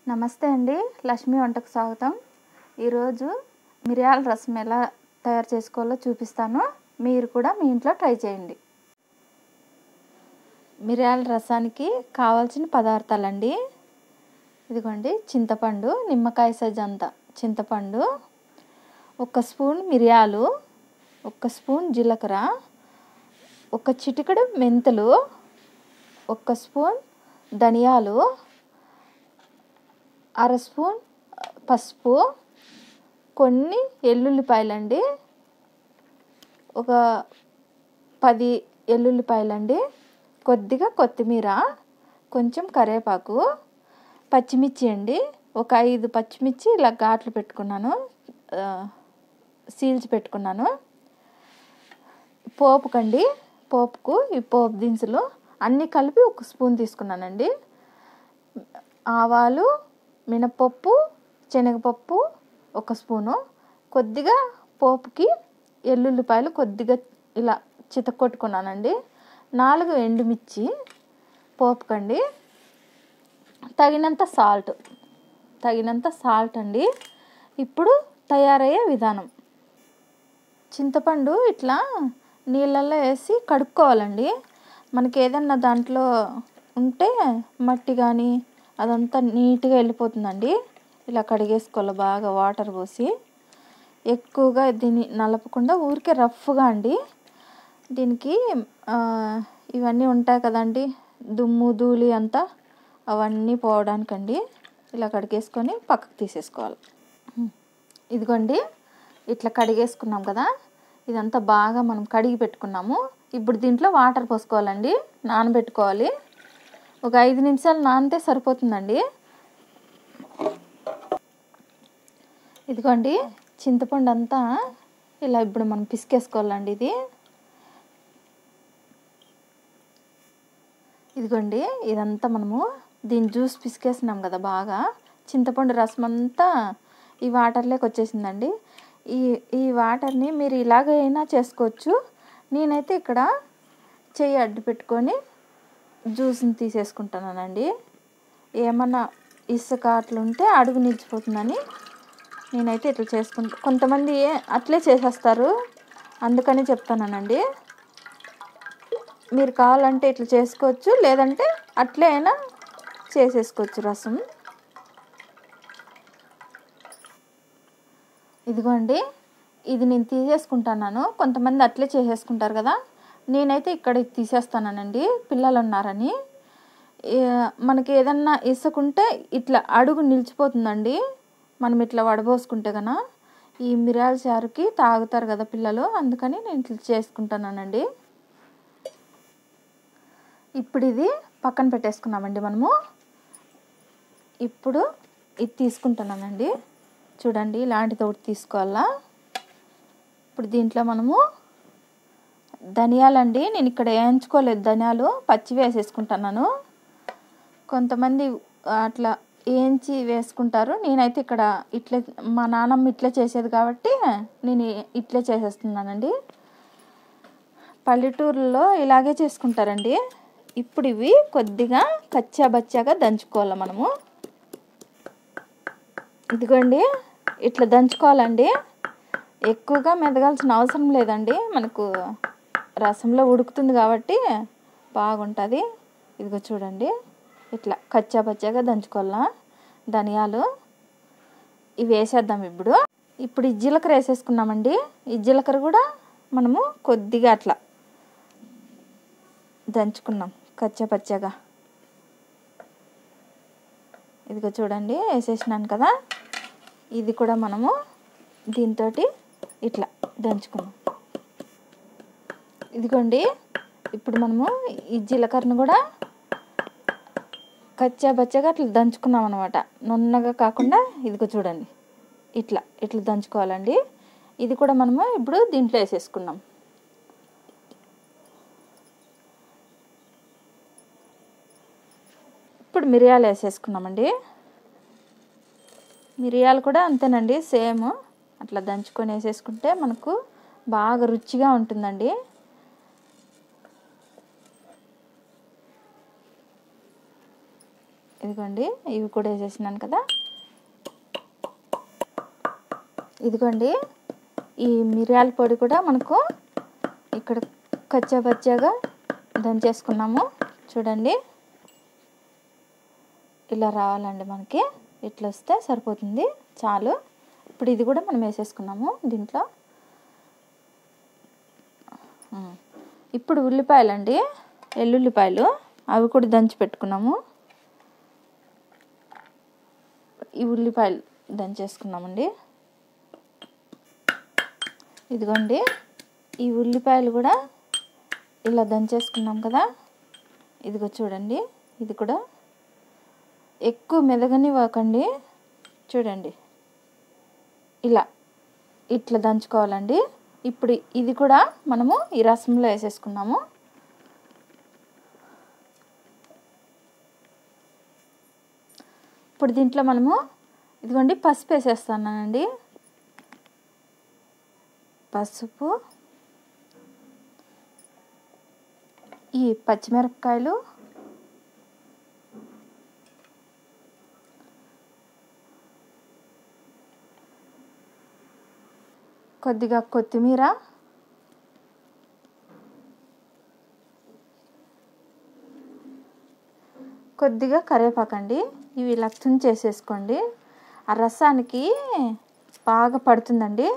నమస్తే అండి లక్ష్మి వంటకు స్వాగతం ఈరోజు మిరియాల రసం ఎలా తయారు చేసుకోవాలో చూపిస్తాను మీరు కూడా మీ ఇంట్లో ట్రై చేయండి మిరియాల రసానికి కావాల్సిన పదార్థాలండి ఇదిగోండి చింతపండు నిమ్మకాయ సైజ్ అంత చింతపండు ఒక స్పూన్ మిరియాలు ఒక స్పూన్ జీలకర్ర ఒక చిటికెడు మెంతులు ఒక స్పూన్ ధనియాలు అర స్పూన్ పసుపు కొన్ని ఎల్లుల్లిపాయలండి ఒక పది ఎల్లుల్లిపాయలండి కొద్దిగా కొత్తిమీర కొంచెం కరివేపాకు పచ్చిమిర్చి అండి ఒక ఐదు పచ్చిమిర్చి ఇలా ఘాట్లు పెట్టుకున్నాను సీల్చి పెట్టుకున్నాను పోపుకండి పోపుకు ఈ పోపు దినుసులు అన్నీ కలిపి ఒక స్పూన్ తీసుకున్నానండి ఆవాలు మినపప్పు శనగపప్పు ఒక స్పూను కొద్దిగా పోపుకి ఎల్లుల్లిపాయలు కొద్దిగా ఇలా చితకొట్టుకున్నానండి నాలుగు ఎండుమిర్చి పోపుకండి తగినంత సాల్ట్ తగినంత సాల్ట్ అండి ఇప్పుడు తయారయ్యే విధానం చింతపండు ఇట్లా నీళ్ళల్లో వేసి కడుక్కోవాలండి మనకి ఏదన్నా దాంట్లో ఉంటే మట్టి కానీ అదంతా నీట్గా వెళ్ళిపోతుందండి ఇలా కడిగేసుకోవాలి బాగా వాటర్ పోసి ఎక్కువగా దీన్ని నలపకుండా ఊరికే రఫ్గా అండి దీనికి ఇవన్నీ ఉంటాయి కదండి దుమ్ము ధూళి అంతా అవన్నీ పోవడానికండి ఇలా కడిగేసుకొని పక్కకు తీసేసుకోవాలి ఇదిగోండి ఇట్లా కడిగేసుకున్నాం కదా ఇదంతా బాగా మనం కడిగి పెట్టుకున్నాము ఇప్పుడు దీంట్లో వాటర్ పోసుకోవాలండి నానబెట్టుకోవాలి ఒక ఐదు నిమిషాలు నానితే సరిపోతుందండి ఇదిగోండి చింతపండు అంతా ఇలా ఇప్పుడు మనం పిసికేసుకోవాలండి ఇది ఇదిగోండి ఇదంతా మనము దీని జ్యూస్ పిసికేసినాం కదా బాగా చింతపండు రసం అంతా ఈ వాటర్లోకి వచ్చేసిందండి ఈ ఈ వాటర్ని మీరు ఇలాగైనా చేసుకోవచ్చు నేనైతే ఇక్కడ చెయ్యి అడ్డు పెట్టుకొని జ్యూస్ని తీసేసుకుంటున్నానండి ఏమన్నా ఇసుక అట్లా ఉంటే అడుగు నిలిచిపోతుందని నేనైతే ఇట్లా చేసుకుంటా కొంతమంది అట్లే చేసేస్తారు అందుకని చెప్తానండి మీరు కావాలంటే ఇట్లా చేసుకోవచ్చు లేదంటే అట్లే అయినా చేసేసుకోవచ్చు రసం ఇదిగోండి ఇది నేను తీసేసుకుంటున్నాను కొంతమంది అట్లే చేసేసుకుంటారు కదా నేనైతే ఇక్కడ తీసేస్తానండి పిల్లలు ఉన్నారని మనకి ఏదన్నా ఇసుకుంటే ఇట్లా అడుగు నిలిచిపోతుందండి మనం ఇట్లా వడబోసుకుంటే కన ఈ మిరియాల చారుకి తాగుతారు కదా పిల్లలు అందుకని నేను ఇట్లా చేసుకుంటున్నానండి ఇప్పుడు ఇది పక్కన పెట్టేసుకున్నామండి మనము ఇప్పుడు ఇది తీసుకుంటున్నానండి చూడండి ఇలాంటిది ఒకటి తీసుకోవాలా ఇప్పుడు దీంట్లో మనము ధనియాలండి నేను ఇక్కడ వేయించుకోలేదు ధనియాలు పచ్చి వేసేసుకుంటున్నాను కొంతమంది అట్లా వేయించి వేసుకుంటారు నేనైతే ఇక్కడ ఇట్లే మా నాన్నమ్మ ఇట్లే చేసేది కాబట్టి నేను ఇట్లే చేసేస్తున్నానండి పల్లెటూరులో ఇలాగే చేసుకుంటారండి ఇప్పుడు ఇవి కొద్దిగా కచ్చా బచ్చాగా దంచుకోవాలి మనము ఇదిగోండి ఇట్లా దంచుకోవాలండి ఎక్కువగా మెదగాల్సిన అవసరం లేదండి మనకు రసంలో ఉడుకుతుంది కాబట్టి బాగుంటుంది ఇదిగో చూడండి ఇట్లా కచ్చా పచ్చాగా దంచుకోవాలా ధనియాలు ఇవి వేసేద్దాం ఇప్పుడు ఇప్పుడు ఈ జీలకర్ర వేసేసుకున్నామండి ఈ జీలకర్ర కూడా మనము కొద్దిగా అట్లా దంచుకున్నాం కచ్చా పచ్చగా ఇదిగో చూడండి వేసేసినాను కదా ఇది కూడా మనము దీంతో ఇట్లా దంచుకున్నాం ఇదిగోండి ఇప్పుడు మనము ఈ జీలకర్రను కూడా కచ్చా బచ్చగా అట్లా దంచుకున్నాం అనమాట నున్నగా కాకుండా ఇదిగో చూడండి ఇట్లా ఇట్లా దంచుకోవాలండి ఇది కూడా మనము ఇప్పుడు దీంట్లో వేసేసుకున్నాం ఇప్పుడు మిరియాలు వేసేసుకున్నామండి మిరియాలు కూడా అంతేనండి సేమ్ అట్లా దంచుకొని వేసేసుకుంటే మనకు బాగా రుచిగా ఉంటుందండి ఇదిగోండి ఇవి కూడా వేసేసినాను కదా ఇదిగోండి ఈ మిరియాల పొడి కూడా మనకు ఇక్కడ కచ్చా పచ్చాగా దంచేసుకున్నాము చూడండి ఇలా రావాలండి మనకి ఇట్లా వస్తే సరిపోతుంది చాలు ఇప్పుడు ఇది కూడా మనం వేసేసుకున్నాము దీంట్లో ఉమ్. ఇప్పుడు ఉల్లిపాయలండి ఎల్లుల్లిపాయలు అవి కూడా దంచి పెట్టుకున్నాము ఈ ఉల్లిపాయలు దంచేసుకున్నామండి ఇదిగోండి ఈ ఉల్లిపాయలు కూడా ఇలా దంచేసుకున్నాం కదా ఇదిగో చూడండి ఇది కూడా ఎక్కువ మెదగనివ్వకండి చూడండి ఇలా ఇట్లా దంచుకోవాలండి ఇప్పుడు ఇది కూడా మనము ఈ రసంలో వేసేసుకున్నాము ఇప్పుడు దీంట్లో మనము ఇదిగోండి పసుపు వేసేస్తున్నానండి పసుపు ఈ పచ్చిమిరపకాయలు కొద్దిగా కొత్తిమీర కొద్దిగా కరివేపాకండి ఇవి ఇలా చేసేసుకోండి ఆ రసానికి బాగా పడుతుందండి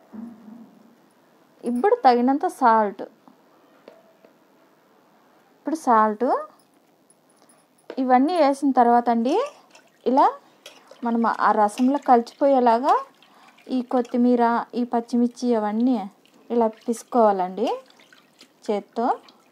ఇప్పుడు తగినంత సాల్ట్ ఇప్పుడు సాల్ట్ ఇవన్నీ వేసిన తర్వాత అండి ఇలా మనం ఆ రసంలో కలిసిపోయేలాగా ఈ కొత్తిమీర ఈ పచ్చిమిర్చి అవన్నీ ఇలా పిసుకోవాలండి చేత్తో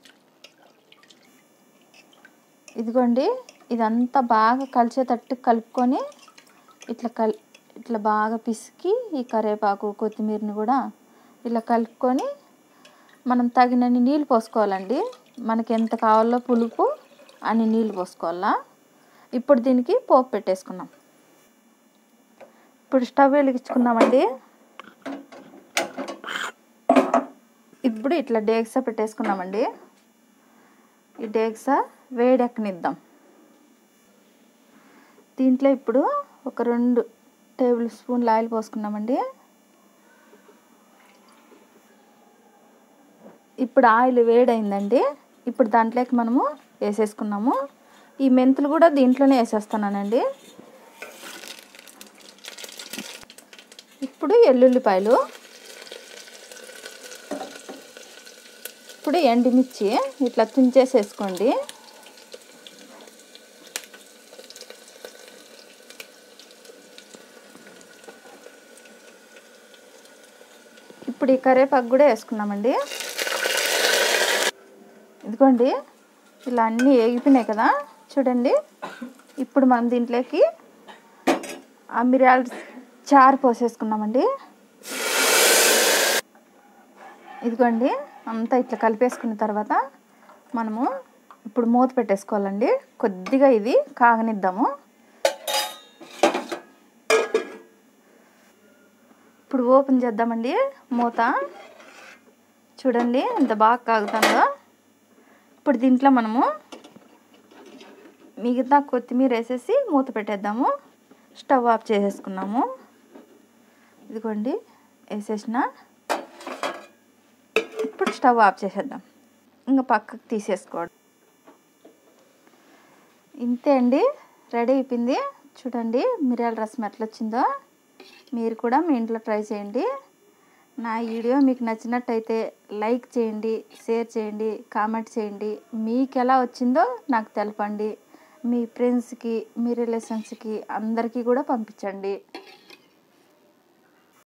ఇదిగోండి ఇదంతా బాగా కలిసేటట్టు కలుపుకొని ఇట్లా కల్ ఇట్లా బాగా పిసికి ఈ కరివేపాకు కొత్తిమీరని కూడా ఇలా కలుపుకొని మనం తగినన్ని నీళ్ళు పోసుకోవాలండి మనకి ఎంత కావాలో పులుపు అని నీళ్ళు పోసుకోవాలా ఇప్పుడు దీనికి పోపు పెట్టేసుకున్నాం ఇప్పుడు స్టవ్ వెలిగించుకున్నామండి ఇప్పుడు ఇట్లా డేక్సా పెట్టేసుకున్నామండి ఈ డేక్సా వేడెక్కనిద్దాం దీంట్లో ఇప్పుడు ఒక రెండు టేబుల్ స్పూన్లు ఆయిల్ పోసుకున్నామండి ఇప్పుడు ఆయిల్ వేడైందండి ఇప్పుడు దాంట్లోకి మనము వేసేసుకున్నాము ఈ మెంతులు కూడా దీంట్లోనే వేసేస్తున్నానండి ఇప్పుడు ఎల్లుల్లిపాయలు ఇప్పుడు ఎండుమిర్చి ఇట్లా తుంచేసేసుకోండి ఇప్పుడు ఈ కరివేపాకు కూడా వేసుకున్నామండి ఇదిగోండి ఇలా అన్నీ వేగిపోయినాయి కదా చూడండి ఇప్పుడు మనం దీంట్లోకి ఆ మిరియాల చారు పోసేసుకున్నామండి ఇదిగోండి అంతా ఇట్లా కలిపేసుకున్న తర్వాత మనము ఇప్పుడు మూత పెట్టేసుకోవాలండి కొద్దిగా ఇది కాగనిద్దాము ఇప్పుడు ఓపెన్ చేద్దామండి మూత చూడండి ఎంత బాగా కాగుతుందో ఇప్పుడు దీంట్లో మనము మిగతా కొత్తిమీర వేసేసి మూత పెట్టేద్దాము స్టవ్ ఆఫ్ చేసేసుకున్నాము ఇదిగోండి వేసేసిన ఇప్పుడు స్టవ్ ఆఫ్ చేసేద్దాం ఇంకా పక్కకు తీసేసుకోవడం ఇంతే అండి రెడీ అయిపోయింది చూడండి మిరియాల రసం ఎట్లా వచ్చిందో మీరు కూడా మీ ఇంట్లో ట్రై చేయండి నా వీడియో మీకు నచ్చినట్టయితే లైక్ చేయండి షేర్ చేయండి కామెంట్ చేయండి మీకు ఎలా వచ్చిందో నాకు తెలపండి మీ ఫ్రెండ్స్కి మీ రిలేషన్స్కి అందరికీ కూడా పంపించండి